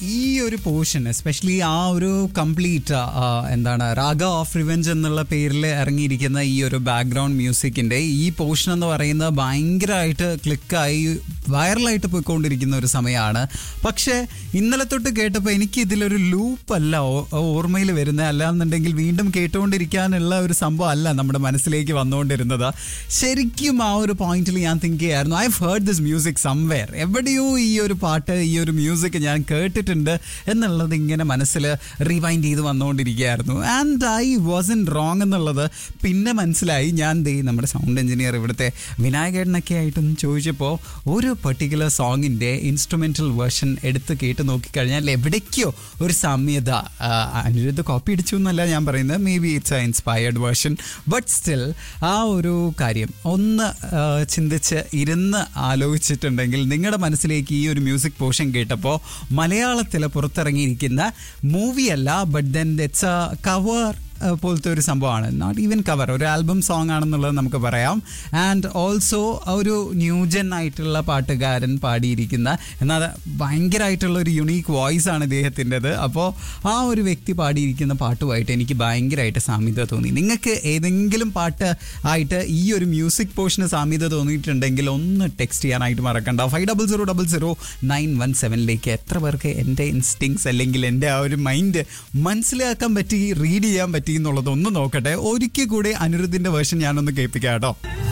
ഈ ഒരു portion especially ആ ഒരു കംപ്ലീറ്റ് എന്താണ് രാഗ ഓഫ് റിവെഞ്ച് എന്നുള്ള പേരിൽ ഇറങ്ങിയിരിക്കുന്ന ഈ ഒരു ബാക്ക്ഗ്രൗണ്ട് മ്യൂസിക്കിന്റെ ഈ പോർഷൻ എന്ന് പറയുന്നത് ഭയങ്കരമായിട്ട് ക്ലിക്കായി വൈറലായിട്ട് പോയിക്കൊണ്ടിരിക്കുന്ന ഒരു സമയമാണ് പക്ഷേ ഇന്നലെ തൊട്ട് കേട്ടപ്പോൾ എനിക്ക് ഇതിലൊരു ലൂപ്പ് അല്ല ഓർമ്മയിൽ വരുന്നത് അല്ലാന്നുണ്ടെങ്കിൽ വീണ്ടും കേട്ടുകൊണ്ടിരിക്കാനുള്ള ഒരു സംഭവം അല്ല നമ്മുടെ മനസ്സിലേക്ക് വന്നുകൊണ്ടിരുന്നത് ശരിക്കും ആ ഒരു പോയിന്റിൽ ഞാൻ തിങ്ക് ചെയ്യായിരുന്നു I heard this music somewhere എവിടെയോ ഈ ഒരു പാട്ട് ഈ ഒരു മ്യൂസിക് ഞാൻ കേട്ടിട്ടുണ്ട് എന്നുള്ളത് ഇങ്ങനെ മനസ്സിൽ റിവൈൻഡ് ചെയ്ത് വന്നുകൊണ്ടിരിക്കുകയായിരുന്നു ആൻഡ് ഐ വാസൻ റോങ് എന്നുള്ളത് പിന്നെ മനസ്സിലായി ഞാൻ ദേ നമ്മുടെ സൗണ്ട് എഞ്ചിനീയർ ഇവിടുത്തെ വിനായകേട്ടനൊക്കെ ആയിട്ടൊന്ന് ചോദിച്ചപ്പോൾ ഒരു പെർട്ടിക്കുലർ സോങ്ങിൻ്റെ ഇൻസ്ട്രുമെൻ്റൽ വേർഷൻ എടുത്ത് കേട്ട് നോക്കിക്കഴിഞ്ഞാൽ എവിടേക്കോ ഒരു സാമ്യത ആ, അനിരുദ്ധ കോപ്പി അടിച്ചു എന്നല്ല ഞാൻ പറയുന്നത് maybe it's a inspired version but still ആ ഒരു കാര്യം ഒന്ന് ആ, ചിന്തിച്ച് ഇരുന്ന് ആലോചിച്ചിട്ടുണ്ടെങ്കിൽ നിങ്ങളുടെ മനസ്സിലേക്ക് ഈ ഒരു മ്യൂസിക് പോർഷൻ കേട്ടപ്പോൾ മലയാളത്തിൽ പുറത്തിറങ്ങിയിരിക്കുന്ന മൂവിയല്ല but then it's a cover പോലത്തെ ഒരു സംഭവമാണ് നോട്ട് ഈവൻ കവർ ഒരു ആൽബം സോങ് ആണെന്നുള്ളത് നമുക്ക് പറയാം ആൻഡ് ഓൾസോ ഒരു ന്യൂജൻ ആയിട്ടുള്ള പാട്ടുകാരൻ പാടിയിരിക്കുന്ന എന്നാൽ ഭയങ്കരമായിട്ടുള്ള ഒരു യുണീക്ക് വോയിസ് ആണ് ഇദ്ദേഹത്തിൻ്റെത് അപ്പോൾ ആ ഒരു വ്യക്തി പാടിയിരിക്കുന്ന പാട്ടുമായിട്ട് എനിക്ക് ഭയങ്കരമായിട്ട് സാമ്യത തോന്നി നിങ്ങൾക്ക് ഏതെങ്കിലും പാട്ട് ആയിട്ട് ഈ ഒരു മ്യൂസിക് പോർഷന് സാമ്യത തോന്നിയിട്ടുണ്ടെങ്കിൽ ഒന്ന് ടെക്സ്റ്റ് ചെയ്യാനായിട്ട് മറക്കണ്ട five double zero double zero nine one സെവനിലേക്ക് എത്ര പേർക്ക് എൻ്റെ ഇൻസ്റ്റിങ്സ് അല്ലെങ്കിൽ എൻ്റെ ആ ഒരു മൈൻഡ് മനസ്സിലാക്കാൻ പറ്റി റീഡ് ചെയ്യാൻ പറ്റി എന്നുള്ളത് ഒന്ന് നോക്കട്ടെ ഒരിക്കൽ കൂടി അനിരുദ്ധിൻ്റെ വേർഷൻ ഞാനൊന്ന് കേൾപ്പിക്കാം കേട്ടോ